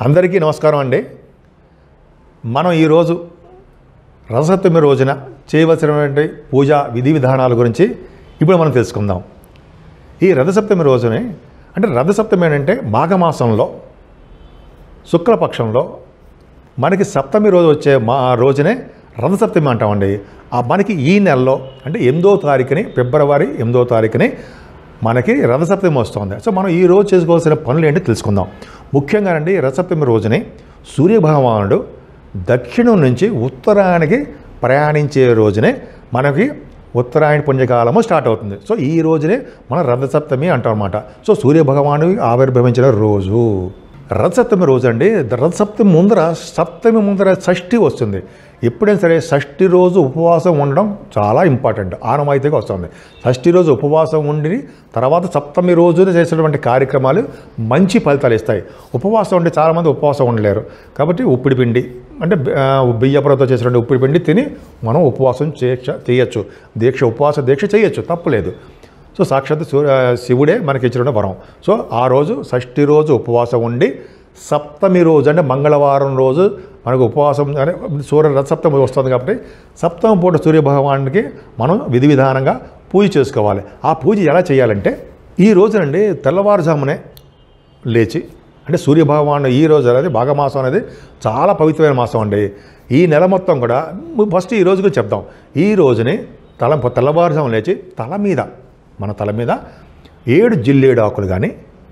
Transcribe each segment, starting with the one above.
అందరికీ నమస్కారం అండి మనం ఈరోజు రథసప్తమి రోజున చేయవలసినటువంటి పూజా విధి విధానాల గురించి ఇప్పుడు మనం తెలుసుకుందాం ఈ రథసప్తమి రోజునే అంటే రథసప్తమి ఏంటంటే మాఘమాసంలో శుక్లపక్షంలో మనకి సప్తమి రోజు వచ్చే మా ఆ రోజునే రథసప్తమి అంటామండి ఆ మనకి ఈ నెలలో అంటే ఎనిమిదో తారీఖుని ఫిబ్రవరి ఎనిమిదో తారీఖుని మనకి రథసప్తమి వస్తుంది సో మనం ఈ రోజు చేసుకోవాల్సిన పనులు ఏంటో తెలుసుకుందాం ముఖ్యంగా అండి రథసప్తమి రోజుని సూర్యభగవానుడు దక్షిణం నుంచి ఉత్తరాయణకి ప్రయాణించే రోజునే మనకి ఉత్తరాయణ పుణ్యకాలము స్టార్ట్ అవుతుంది సో ఈ రోజునే మన రథసప్తమి అంటాం అనమాట సో సూర్యభగవాను ఆవిర్భవించిన రోజు రథసప్తమి రోజు అండి రథసప్తమి ముందర సప్తమి ముందర షష్ఠి వస్తుంది ఎప్పుడైనా సరే షష్ఠి రోజు ఉపవాసం ఉండడం చాలా ఇంపార్టెంట్ ఆనవాయితీగా వస్తుంది షష్ఠి రోజు ఉపవాసం ఉండి తర్వాత సప్తమి రోజున చేసేటువంటి కార్యక్రమాలు మంచి ఫలితాలు ఇస్తాయి ఉపవాసం ఉండి చాలామంది ఉపవాసం ఉండలేరు కాబట్టి ఉప్పిడి పిండి అంటే ఆ, బియ్యపురతో చేసినటువంటి ఉప్పిడి పిండి తిని మనం ఉపవాసం చేయొచ్చు చేయొచ్చు దీక్ష ఉపవాస దీక్ష చేయొచ్చు తప్పులేదు సో సాక్షాత్ సూర్య శివుడే మనకి ఇచ్చిన వరం సో ఆ రోజు షష్ఠి రోజు ఉపవాసం ఉండి సప్తమి రోజు అంటే మంగళవారం రోజు మనకు ఉపవాసం అంటే సూర్య రథసప్తమి వస్తుంది కాబట్టి సప్తమి పూట సూర్య భగవానుడికి మనం విధి విధానంగా పూజ చేసుకోవాలి ఆ పూజ ఎలా చేయాలంటే ఈ రోజునండి తెల్లవారుజామునే లేచి అంటే సూర్యభగవాను ఈ రోజు అనేది మాఘమాసం అనేది చాలా పవిత్రమైన మాసం అండి ఈ నెల మొత్తం కూడా ఫస్ట్ ఈ రోజు గురించి చెప్దాం ఈ రోజుని తల తెల్లవారుజాము లేచి తల మీద మన తల మీద ఏడు జిల్లేడు ఆకులు కానీ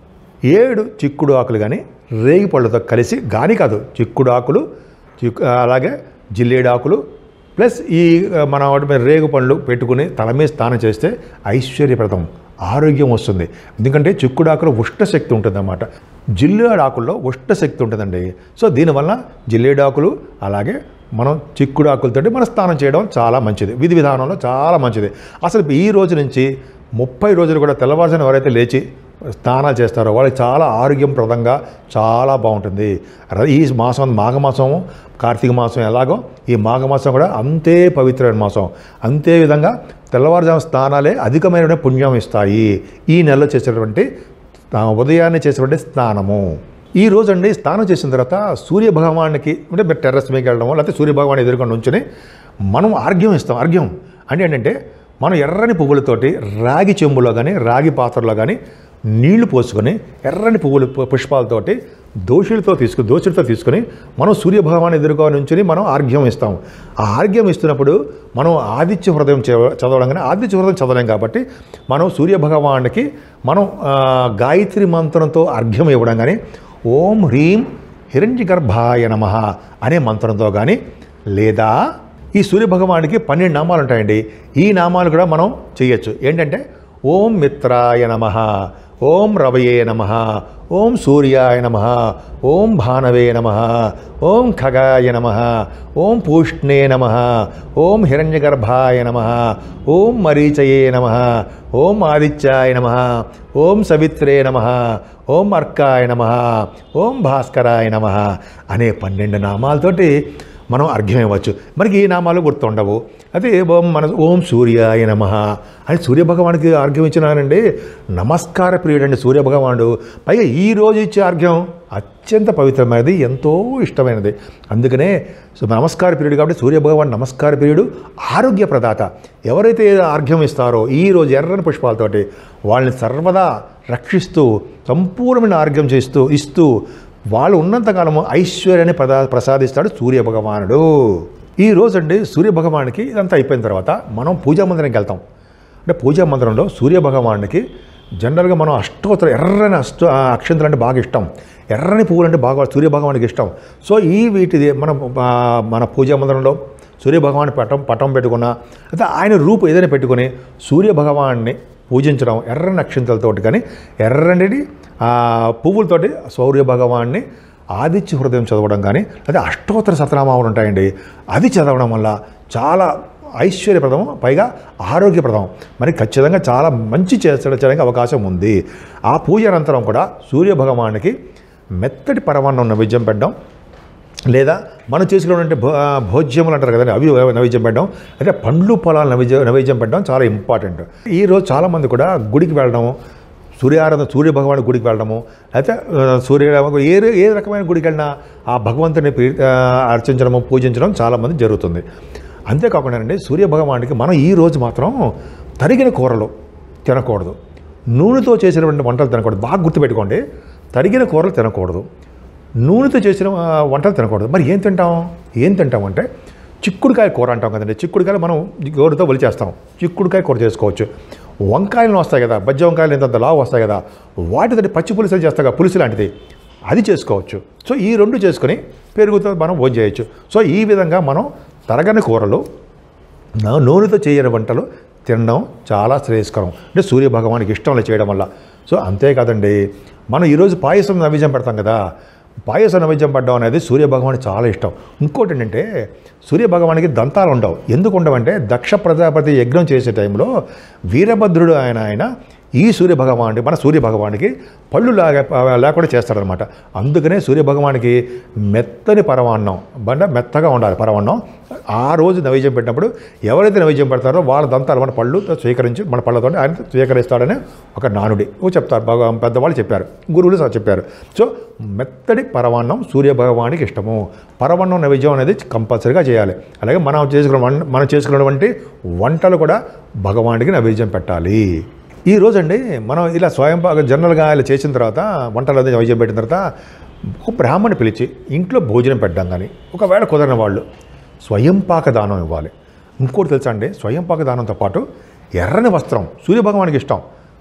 ఏడు చిక్కుడు ఆకులు కానీ రేగి పళ్ళతో కలిసి గాని కాదు చిక్కుడు ఆకులు చిక్కు అలాగే జిల్లేడు ఆకులు ప్లస్ ఈ ఆ, మన వాటి మీద రేగు పండ్లు పెట్టుకుని తల మీద స్నానం చేస్తే ఐశ్వర్యప్రదం ఆరోగ్యం వస్తుంది ఎందుకంటే చిక్కుడు ఆకులో ఉష్ణశక్తి ఉంటుందన్నమాట జిల్లేడు ఆకుల్లో ఉష్ణశక్తి ఉంటుందండి సో దీనివల్ల జిల్లేడు ఆకులు అలాగే మనం చిక్కుడు ఆకులతోటి మనం స్నానం చేయడం చాలా మంచిది విధి విధానంలో చాలా మంచిది అసలు ఈ రోజు నుంచి ముప్పై రోజులు కూడా తెల్లవారుజామున ఎవరైతే లేచి స్నానాలు చేస్తారో వాళ్ళకి చాలా ఆరోగ్యప్రదంగా చాలా బాగుంటుంది ర- ఈ మాసం మాఘమాసం కార్తీక మాసం ఎలాగో ఈ మాఘమాసం కూడా అంతే పవిత్రమైన మాసం అంతే విధంగా తెల్లవారుజాము స్నానాలే అధికమైన పుణ్యం ఇస్తాయి ఈ నెలలో చేసేటువంటి ఆ, ఉదయాన్నే చేసేటువంటి స్నానము ఈ రోజు అండి స్నానం చేసిన తర్వాత సూర్య భగవానికి అంటే మీరు టెర్రస్ మీదకి వెళ్ళడమో లేకపోతే సూర్య భగవాన్ ఎదుర్కొని ఉంచుని మనం అర్ఘ్యం ఇస్తాం అర్ఘ్యం అంటే ఏంటంటే మనం ఎర్రని పువ్వులతోటి రాగి చెంబులో కానీ రాగి పాత్రలో కానీ నీళ్లు పోసుకొని ఎర్రని పువ్వులు పు- పుష్పాలతోటి దోషులతో తీసుకుని దోషులతో తీసుకొని మనం సూర్యభగవాన్ ఎదురుగా నుంచుని మనం ఆర్ఘ్యం ఇస్తాం ఆ ఆర్ఘ్యం ఇస్తున్నప్పుడు మనం ఆదిత్య హృదయం చదవ- చదవడం కానీ ఆదిత్య హృదయం చదవలేం కాబట్టి మనం సూర్యభగవానికి మనం ఆ, గాయత్రి మంత్రంతో అర్ఘ్యం ఇవ్వడం కానీ ఓం హ్రీం హిరణ్యగర్భాయ నమ అనే మంత్రంతో కానీ లేదా ఈ సూర్యభగవానికి పన్నెండు నామాలు ఉంటాయండి ఈ నామాలు కూడా మనం చేయొచ్చు ఏంటంటే ఓం మిత్రాయ నమ ఓం రవయే నమ ఓం సూర్యాయ నమ ఓం భానవే నమ ఓం ఖగాయ నమ ఓం పూష్ణే నమ ఓం హిరణ్యగర్భాయ నమ ఓం మరీచయే నమ ఓం ఆదిత్యాయ నమ ఓం సవిత్రే నమ ఓం అర్కాయ నమ ఓం భాస్కరాయ నమ అనే పన్నెండు నామాలతోటి మనం అర్ఘ్యం ఇవ్వచ్చు మనకి ఈ నామాలు గుర్తుండవు అదే ఓం మన ఓం సూర్యాయ నమ అని సూర్యభగవానికి అర్ఘ్యం ఇచ్చినానండి నమస్కార ప్రియుడండి సూర్యభగవానుడు పైగా ఈ రోజు ఇచ్చే అర్ఘ్యం అత్యంత పవిత్రమైనది ఎంతో ఇష్టమైనది అందుకనే సో నమస్కార ప్రియుడు కాబట్టి సూర్యభగవాన్ నమస్కార ప్రియుడు ఆరోగ్య ప్రదాత ఎవరైతే అర్ఘ్యం ఇస్తారో ఈ రోజు ఎర్రని పుష్పాలతోటి వాళ్ళని సర్వదా రక్షిస్తూ సంపూర్ణమైన ఆరోగ్యం చేస్తూ ఇస్తూ వాళ్ళు ఉన్నంతకాలము ఐశ్వర్యాన్ని ప్రదా ప్రసాదిస్తాడు సూర్యభగవానుడు ఈ రోజు అండి సూర్యభగవానికి ఇదంతా అయిపోయిన తర్వాత మనం పూజా మందిరానికి వెళ్తాం అంటే పూజా మందిరంలో సూర్యభగవానికి జనరల్గా మనం అష్టోత్తర ఎర్రని అష్ట ఆ, అక్షంతలు అంటే బాగా ఇష్టం ఎర్రని పువ్వులు అంటే బాగా సూర్యభగవానికి ఇష్టం సో ఈ వీటిది మనం ఆ, మన పూజా మందిరంలో సూర్యభగవాన్ పటం పటం పెట్టుకున్న అయితే ఆయన రూపు ఏదైనా పెట్టుకొని సూర్యభగవాన్ని పూజించడం ఎర్రని అక్షంతలతోటి కానీ ఎర్రని ఆ, పువ్వులతోటి సూర్యభగవాన్ని ఆదిత్య హృదయం చదవడం కానీ లేదా అష్టోత్తర సతనామాలు ఉంటాయండి అది చదవడం వల్ల చాలా ఐశ్వర్యప్రదం పైగా ఆరోగ్యప్రదం మరి ఖచ్చితంగా చాలా మంచి చేర్చడానికి అవకాశం ఉంది ఆ పూజ అనంతరం కూడా సూర్యభగవానికి మెత్తటి పరమాన్నం నైవేద్యం పెట్టడం లేదా మనం చేసుకున్నటువంటి భో భోజ్యములు అంటారు కదండి అవి నైవేద్యం పెట్టడం అయితే పండ్లు పొలాలు నైవేద్యం నైవేద్యం పెట్టడం చాలా ఇంపార్టెంట్ ఈరోజు చాలామంది కూడా గుడికి వెళ్ళడం సూర్యారాధన సూర్య భగవాన్ గుడికి వెళ్ళడము లేకపోతే ఆ, సూర్య ఏ ఏ రకమైన గుడికి వెళ్ళినా ఆ భగవంతుని ప్రీ- ఆ, అర్చించడము పూజించడం చాలామంది జరుగుతుంది అంతేకాకుండా అండి సూర్య భగవానికి మనం ఈ రోజు మాత్రం తరిగిన కూరలు తినకూడదు నూనెతో చేసినటువంటి వంటలు తినకూడదు బాగా గుర్తుపెట్టుకోండి తరిగిన కూరలు తినకూడదు నూనెతో చేసిన ఆ, వంటలు తినకూడదు మరి ఏం తింటాం ఏం తింటాం అంటే చిక్కుడుకాయ కూర అంటాం కదండి చిక్కుడుకాయలు మనం గోరుతో ఒలిచేస్తాం చిక్కుడుకాయ కూర చేసుకోవచ్చు వంకాయలు వస్తాయి కదా బజ్జ వంకాయలు ఇంత లావు వస్తాయి కదా వాటితో పచ్చి పులుసులు చేస్తాయి కదా పులుసు లాంటిది అది చేసుకోవచ్చు సో ఈ రెండు చేసుకొని పెరుగుతో మనం భోజనం చేయొచ్చు సో ఈ విధంగా మనం తరగని కూరలు నా నూనెతో చేయని వంటలు తినడం చాలా శ్రేయస్కరం అంటే సూర్య భగవానికి ఇష్టం లేదు చేయడం వల్ల సో అంతేకాదండి మనం ఈరోజు పాయసం నైవేద్యం పెడతాం కదా పాయసం నైవేద్యం పడడం అనేది సూర్య భగవానికి చాలా ఇష్టం ఇంకోటి ఏంటంటే సూర్య భగవానికి దంతాలు ఉండవు ఎందుకు ఉండవంటే దక్ష ప్రజాపతి యజ్ఞం చేసే టైంలో వీరభద్రుడు ఆయన ఆయన ఈ సూర్య భగవానుడి మన సూర్య భగవానికి పళ్ళు లాగా లేకుండా చేస్తాడనమాట అందుకనే సూర్య భగవానికి మెత్తని పరమాన్నం బండ మెత్తగా ఉండాలి పరమాన్నం ఆ రోజు నైవేద్యం పెట్టినప్పుడు ఎవరైతే నైవేద్యం పెడతారో వాళ్ళ దంతాలు మన పళ్ళు స్వీకరించి మన పళ్ళతో ఆయన స్వీకరిస్తాడని ఒక నానుడి ఓ చెప్తారు భగ పెద్దవాళ్ళు చెప్పారు గురువులు స- చెప్పారు సో మెత్తడి పరమాన్నం సూర్య భగవానికి ఇష్టము పరమాన్నం నైవేద్యం అనేది కంపల్సరీగా చేయాలి అలాగే మనం చేసుకున్న వం- మనం చేసుకున్నటువంటి వంటలు కూడా భగవానికి నైవేద్యం పెట్టాలి ఈ రోజు అండి మనం ఇలా స్వయం పాక- జనరల్గా ఇలా చేసిన తర్వాత వంటలు అది నైవేద్యం పెట్టిన తర్వాత ఒక బ్రాహ్మణి పిలిచి ఇంట్లో భోజనం పెట్టడం కానీ ఒకవేళ కుదరని వాళ్ళు స్వయం పాక దానం ఇవ్వాలి ఇంకోటి తెలుసా అండి స్వయం పాక దానంతో పాటు ఎర్రని వస్త్రం సూర్యభగవానికి ఇష్టం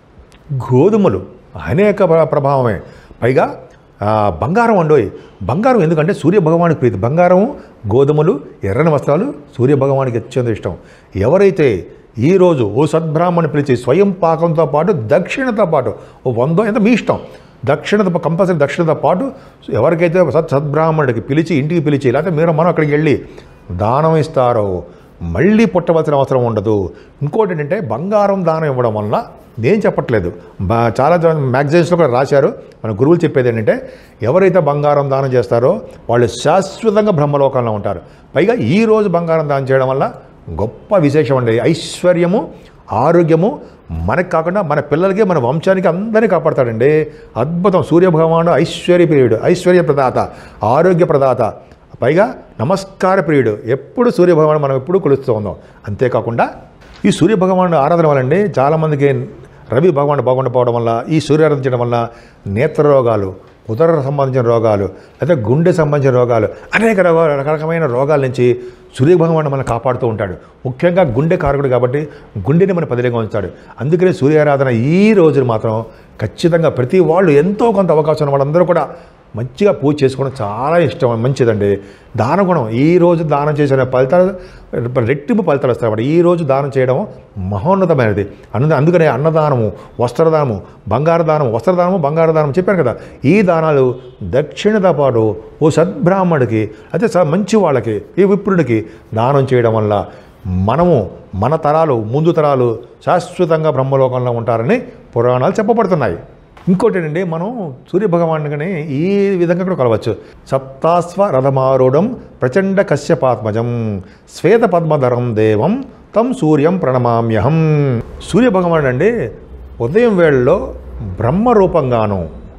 గోధుమలు అనేక ప్ర- ప్రభావమే పైగా ఆ, బంగారం వండోయ్ బంగారం ఎందుకంటే సూర్య భగవానికి ప్రీతి బంగారం గోధుమలు ఎర్రని వస్త్రాలు సూర్య భగవానికి అత్యంత ఇష్టం ఎవరైతే ఈరోజు ఓ సద్బ్రాహ్మణి పిలిచి స్వయం పాకంతో పాటు దక్షిణతో పాటు ఓ వందో ఎంత మీ ఇష్టం దక్షిణతో కంపల్సరీ దక్షిణతో పాటు ఎవరికైతే సత్ సద్బ్రాహ్మణుడికి పిలిచి ఇంటికి పిలిచి లేకపోతే మీరు మనం అక్కడికి వెళ్ళి దానం ఇస్తారో మళ్ళీ పుట్టవలసిన అవసరం ఉండదు ఇంకోటి ఏంటంటే బంగారం దానం ఇవ్వడం వలన నేను చెప్పట్లేదు బా చాలా మ్యాగజైన్స్లో కూడా రాశారు మన గురువులు చెప్పేది ఏంటంటే ఎవరైతే బంగారం దానం చేస్తారో వాళ్ళు శాశ్వతంగా బ్రహ్మలోకంలో ఉంటారు పైగా ఈ రోజు బంగారం దానం చేయడం వల్ల గొప్ప విశేషం అండి ఐశ్వర్యము ఆరోగ్యము మనకి కాకుండా మన పిల్లలకి మన వంశానికి అందరినీ కాపాడతాడండి అద్భుతం సూర్యభగవానుడు ఐశ్వర్య ప్రియుడు ఐశ్వర్య ప్రదాత ఆరోగ్య ప్రదాత పైగా నమస్కార ప్రియుడు ఎప్పుడు సూర్యభగవాను మనం ఎప్పుడు కొలుస్తూ ఉందాం అంతేకాకుండా ఈ సూర్యభగవానుడు ఆరాధన వల్లండి చాలామందికి రవి భగవానుడు బాగుండకపోవడం వల్ల ఈ సూర్యారాధన చేయడం వల్ల నేత్ర రోగాలు ఉదర సంబంధించిన రోగాలు లేదా గుండె సంబంధించిన రోగాలు అనేక రోగాలు రకరకమైన రోగాల నుంచి సూర్య భగవానుడు మనం కాపాడుతూ ఉంటాడు ముఖ్యంగా గుండె కారకుడు కాబట్టి గుండెని మన పదిలంగా ఉంచుతాడు అందుకనే సూర్యారాధన ఈ రోజున మాత్రం ఖచ్చితంగా ప్రతి వాళ్ళు ఎంతో కొంత అవకాశం ఉన్న వాళ్ళందరూ కూడా మంచిగా పూజ చేసుకోవడం చాలా ఇష్టం మంచిదండి దాన గుణం ఈ రోజు దానం చేసిన ఫలితాలు రెట్టింపు ఫలితాలు వస్తాయి అన్నమాట ఈ రోజు దానం చేయడం మహోన్నతమైనది అన్న అందుకనే అన్నదానము వస్త్రదానము బంగారు దానము వస్త్రదానము బంగారు దానం చెప్పాను కదా ఈ దానాలు దక్షిణతో పాటు ఓ సద్బ్రాహ్మడికి అయితే స- మంచి వాళ్ళకి ఈ విప్రుడికి దానం చేయడం వల్ల మనము మన తరాలు ముందు తరాలు శాశ్వతంగా బ్రహ్మలోకంలో ఉంటారని పురాణాలు చెప్పబడుతున్నాయి ఇంకోటి ఏంటంటే మనం సూర్యభగవానుడిని ఈ విధంగా కూడా కొలవచ్చు సప్తాస్వ రథమారూఢం ప్రచండ కశ్యపాత్మజం శ్వేత పద్మధరం దేవం తం సూర్యం ప్రణమామ్యహం సూర్యభగవానుడు అండి ఉదయం వేళలో బ్రహ్మరూపంగాను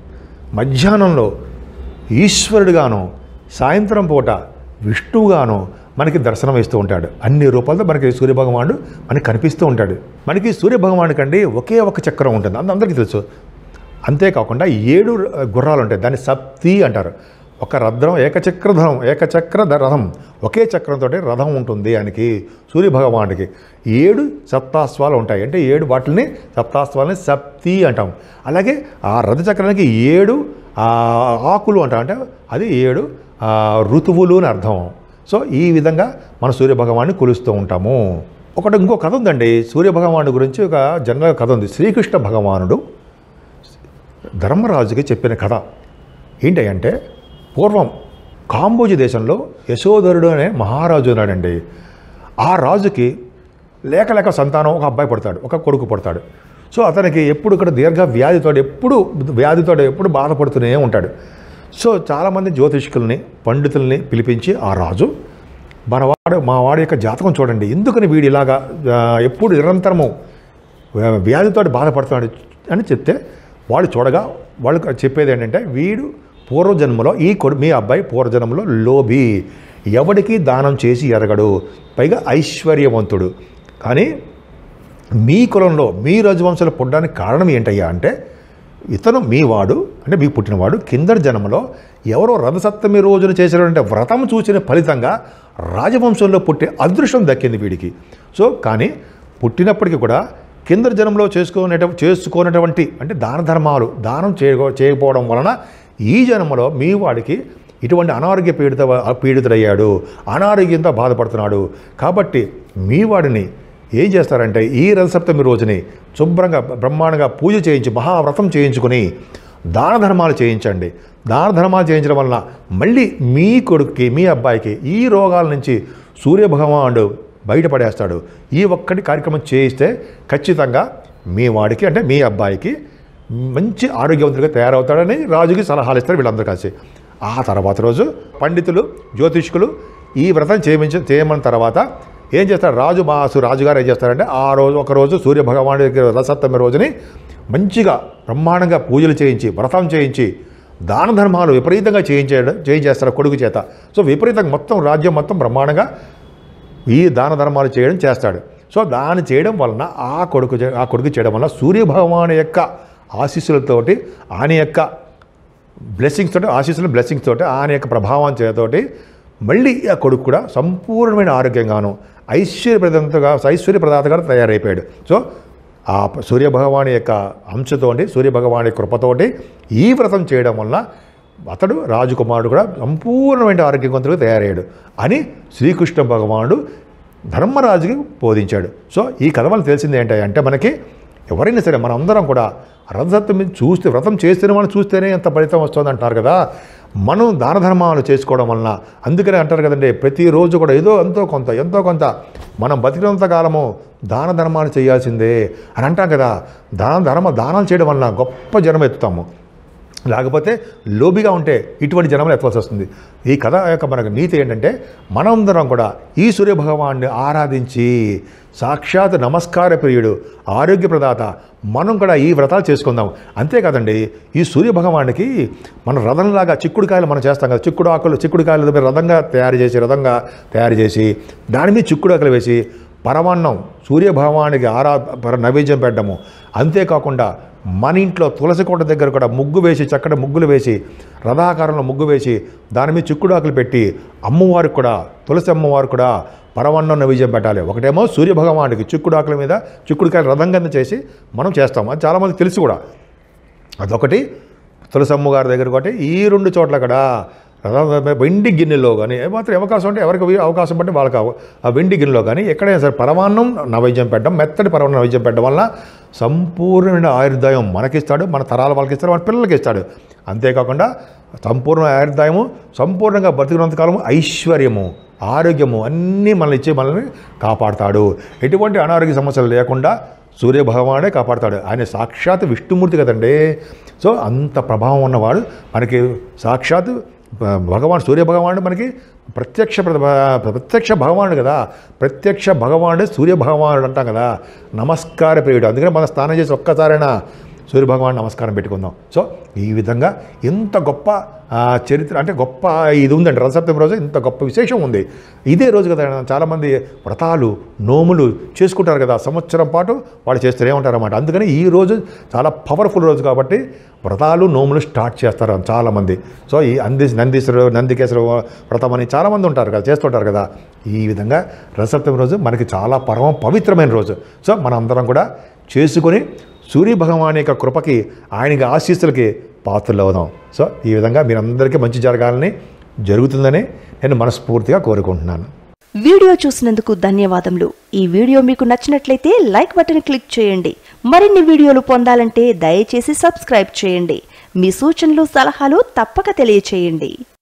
మధ్యాహ్నంలో ఈశ్వరుడుగాను సాయంత్రం పూట విష్ణువుగాను మనకి దర్శనం ఇస్తూ ఉంటాడు అన్ని రూపాలతో మనకి సూర్యభగవానుడు మనకి కనిపిస్తూ ఉంటాడు మనకి సూర్యభగవానుడికి అండి ఒకే ఒక చక్రం ఉంటుంది అంత అందరికీ తెలుసు అంతేకాకుండా ఏడు గుర్రాలు ఉంటాయి దాన్ని సప్తి అంటారు ఒక రథం ఏకచక్రధరం ఏకచక్ర ద- రథం ఒకే చక్రంతో రథం ఉంటుంది ఆయనకి సూర్యభగవానుడికి ఏడు సప్తాస్వాలు ఉంటాయి అంటే ఏడు వాటిని సప్తాస్వాలని సప్తి అంటాం అలాగే ఆ రథచక్రానికి ఏడు ఆ, ఆకులు అంటాం అంటే అది ఏడు ఆ, ఋతువులు అని అర్థం సో ఈ విధంగా మన సూర్యభగవాన్ని కొలుస్తూ ఉంటాము ఒకటి ఇంకో కథ ఉందండి సూర్యభగవానుడి గురించి ఒక జనరల్ కథ ఉంది శ్రీకృష్ణ భగవానుడు ధర్మరాజుకి చెప్పిన కథ ఏంటి అంటే పూర్వం కాంబోజీ దేశంలో యశోధరుడు అనే మహారాజు ఉన్నాడండి ఆ రాజుకి లేక లేక సంతానం ఒక అబ్బాయి పుడతాడు ఒక కొడుకు పుడతాడు సో అతనికి ఎప్పుడు ఇక్కడ దీర్ఘ వ్యాధితో ఎప్పుడు వ్యాధితో ఎప్పుడు బాధపడుతూనే ఉంటాడు సో చాలామంది జ్యోతిష్కుల్ని పండితుల్ని పిలిపించి ఆ రాజు మన వాడు మా వాడి యొక్క జాతకం చూడండి ఎందుకని వీడు ఇలాగా ఆ, ఎప్పుడు నిరంతరము వ్యాధితో బాధపడుతున్నాడు అని చెప్తే వాళ్ళు చూడగా వాళ్ళు చెప్పేది ఏంటంటే వీడు పూర్వజన్మలో ఈ కొడు మీ అబ్బాయి పూర్వజన్మలో లోభి ఎవడికి దానం చేసి ఎరగడు పైగా ఐశ్వర్యవంతుడు కానీ మీ కులంలో మీ రాజవంశంలో పుట్టడానికి కారణం ఏంటయ్యా అంటే ఇతను మీ వాడు అంటే మీకు పుట్టినవాడు కిందటి జన్మలో ఎవరో రథసప్తమి రోజున చేసినటువంటి వ్రతం చూసిన ఫలితంగా రాజవంశంలో పుట్టే అదృష్టం దక్కింది వీడికి సో కానీ పుట్టినప్పటికీ కూడా కిందటి జన్మలో చేసుకునే చేసుకోనటువంటి అంటే దాన ధర్మాలు దానం చేయకో చేయకపోవడం వలన ఈ జన్మలో మీ వాడికి ఇటువంటి అనారోగ్య పీడిత పీడితుడయ్యాడు అనారోగ్యంతో బాధపడుతున్నాడు కాబట్టి మీ వాడిని ఏం చేస్తారంటే ఈ రథసప్తమి రోజుని శుభ్రంగా బ్రహ్మాండంగా పూజ చేయించి మహావ్రతం చేయించుకుని దాన ధర్మాలు చేయించండి దాన ధర్మాలు చేయించడం వలన మళ్ళీ మీ కొడుక్కి మీ అబ్బాయికి ఈ రోగాల నుంచి సూర్య భగవానుడు బయటపడేస్తాడు ఈ ఒక్కటి కార్యక్రమం చేయిస్తే ఖచ్చితంగా మీ వాడికి అంటే మీ అబ్బాయికి మంచి ఆరోగ్యవంతుడిగా తయారవుతాడని రాజుకి సలహాలు ఇస్తారు వీళ్ళందరూ కలిసి ఆ తర్వాత రోజు పండితులు జ్యోతిష్కులు ఈ వ్రతం చేయించ చేయమన్న తర్వాత ఏం చేస్తారు రాజు మాసు రాజుగారు ఏం చేస్తారంటే ఆ రోజు ఒక రోజు సూర్య భగవానుడి దగ్గర రథసప్తమి రోజుని మంచిగా బ్రహ్మాండంగా పూజలు చేయించి వ్రతం చేయించి దాన ధర్మాలు విపరీతంగా చేయించేయడం చేయించేస్తారు కొడుకు చేత సో విపరీతంగా మొత్తం రాజ్యం మొత్తం బ్రహ్మాండంగా ఈ దాన ధర్మాలు చేయడం చేస్తాడు సో దాన్ని చేయడం వలన ఆ కొడుకు చే- ఆ కొడుకు చేయడం వలన సూర్య భగవాను యొక్క ఆశీస్సులతోటి ఆయన యొక్క బ్లెస్సింగ్స్ తోటి ఆశీస్సులు బ్లెస్సింగ్స్ తోటి ఆయన యొక్క ప్రభావం చేతోటి మళ్ళీ ఆ కొడుకు కూడా సంపూర్ణమైన ఆరోగ్యంగాను ఐశ్వర్యప్రదంతగా ఐశ్వర్యప్రదాతగా తయారైపోయాడు సో ఆ సూర్య భగవాని యొక్క అంశతోటి సూర్య భగవాని కృపతోటి ఈ వ్రతం చేయడం వలన అతడు రాజకుమారుడు కూడా సంపూర్ణమైన ఆరోగ్యవంతుడిగా తయారయ్యాడు అని శ్రీకృష్ణ భగవానుడు ధర్మరాజుకి బోధించాడు సో ఈ కథ వల్ల తెలిసింది ఏంటంటే మనకి ఎవరైనా సరే మనం అందరం కూడా రథసప్తమి చూస్తే వ్రతం చేస్తేనే మనం చూస్తేనే ఎంత ఫలితం వస్తుంది అంటారు కదా మనం దాన ధర్మాలు చేసుకోవడం వలన అందుకనే అంటారు కదండి ప్రతిరోజు కూడా ఏదో ఎంతో కొంత ఎంతో కొంత మనం బతికినంత కాలము దాన ధర్మాలు చేయాల్సిందే అని అంటాం కదా దాన ధర్మ దానాలు చేయడం వలన గొప్ప జనం ఎత్తుతాము లేకపోతే లోబిగా ఉంటే ఇటువంటి జనములు ఎత్తవలసి వస్తుంది ఈ కథ యొక్క మనకు నీతి ఏంటంటే మనందరం కూడా ఈ సూర్య భగవాన్ని ఆరాధించి సాక్షాత్ నమస్కార ప్రియుడు ఆరోగ్య ప్రదాత మనం కూడా ఈ వ్రతాలు చేసుకుందాం అంతేకాదండి ఈ సూర్య భగవానికి మన రథంలాగా చిక్కుడుకాయలు మనం చేస్తాం కదా చిక్కుడు ఆకులు చిక్కుడుకాయలు మీద రథంగా తయారు చేసి రథంగా తయారు చేసి దాని మీద చిక్కుడు ఆకులు వేసి పరమాన్నం సూర్యభగవానికి ఆరా పర నైవేద్యం పెట్టడము అంతేకాకుండా మన ఇంట్లో తులసి కోట దగ్గర కూడా ముగ్గు వేసి చక్కటి ముగ్గులు వేసి రథాకారంలో ముగ్గు వేసి దాని మీద చిక్కుడాకులు పెట్టి అమ్మవారికి కూడా తులసి అమ్మవారికి కూడా పరవన్నం నైవేద్యం పెట్టాలి ఒకటేమో సూర్యభగవానికి చిక్కుడాకుల మీద చిక్కుడుకాయలు రథం కింద చేసి మనం చేస్తాం అది చాలామంది తెలుసు కూడా అదొకటి తులసమ్మ గారి దగ్గర ఒకటి ఈ రెండు చోట్ల కూడా రథ- వెండి గిన్నెలో కానీ ఏమాత్రం అవకాశం ఉంటే ఎవరికి వీ- అవకాశం బట్టి వాళ్ళకి అవ- ఆ వెండి గిన్నెలో కానీ ఎక్కడైనా సరే పరమాన్నం నైవేద్యం పెట్టడం మెత్తటి పరమాన్నం నైవేద్యం పెట్టడం వల్ల సంపూర్ణమైన ఆయుర్దాయం మనకిస్తాడు మన తరాల వాళ్ళకి ఇస్తాడు మన పిల్లలకి ఇస్తాడు అంతేకాకుండా సంపూర్ణ ఆయుర్దాయము సంపూర్ణంగా బతికినంత కాలము ఐశ్వర్యము ఆరోగ్యము అన్నీ మనల్ని ఇచ్చి మనల్ని కాపాడుతాడు ఎటువంటి అనారోగ్య సమస్యలు లేకుండా సూర్య భగవానుడే కాపాడుతాడు ఆయన సాక్షాత్ విష్ణుమూర్తి కదండి సో అంత ప్రభావం ఉన్నవాడు మనకి సాక్షాత్ భ- భగవాన్ సూర్య భగవానుడు మనకి ప్రత్యక్ష ప్ర- ప్రత్యక్ష భగవానుడు కదా ప్రత్యక్ష భగవానుడే సూర్య భగవానుడు అంటాం కదా నమస్కార ప్రియుడు అందుకని మన స్నానం చేసి ఒక్కసారైనా సూర్య భగవాన్ నమస్కారం పెట్టుకుందాం సో ఈ విధంగా ఇంత గొప్ప ఆ, చరిత్ర అంటే గొప్ప ఇది ఉందండి రథసప్తమి రోజు ఇంత గొప్ప విశేషం ఉంది ఇదే రోజు కదా చాలామంది వ్రతాలు నోములు చేసుకుంటారు కదా సంవత్సరం పాటు వాళ్ళు చేస్తూనే ఉంటారు అన్నమాట అందుకని ఈ రోజు చాలా పవర్ఫుల్ రోజు కాబట్టి వ్రతాలు నోములు స్టార్ట్ చేస్తారు చాలామంది సో ఈ అంది నందీశ్వరు నందికేశ్వర వ్రతం అని చాలామంది ఉంటారు కదా చేస్తుంటారు కదా ఈ విధంగా రథసప్తమి రోజు మనకి చాలా పరమ పవిత్రమైన రోజు సో మనం అందరం కూడా చేసుకొని సూర్య భగవాన్ యొక్క కృపకి ఆయనకి ఆశీస్సులకి పాత్రలు అవుదాం సో ఈ విధంగా మీరందరికీ మంచి జరగాలని జరుగుతుందని నేను మనస్ఫూర్తిగా కోరుకుంటున్నాను వీడియో చూసినందుకు ధన్యవాదములు ఈ వీడియో మీకు నచ్చినట్లయితే లైక్ బటన్ క్లిక్ చేయండి మరిన్ని వీడియోలు పొందాలంటే దయచేసి సబ్స్క్రైబ్ చేయండి మీ సూచనలు సలహాలు తప్పక తెలియచేయండి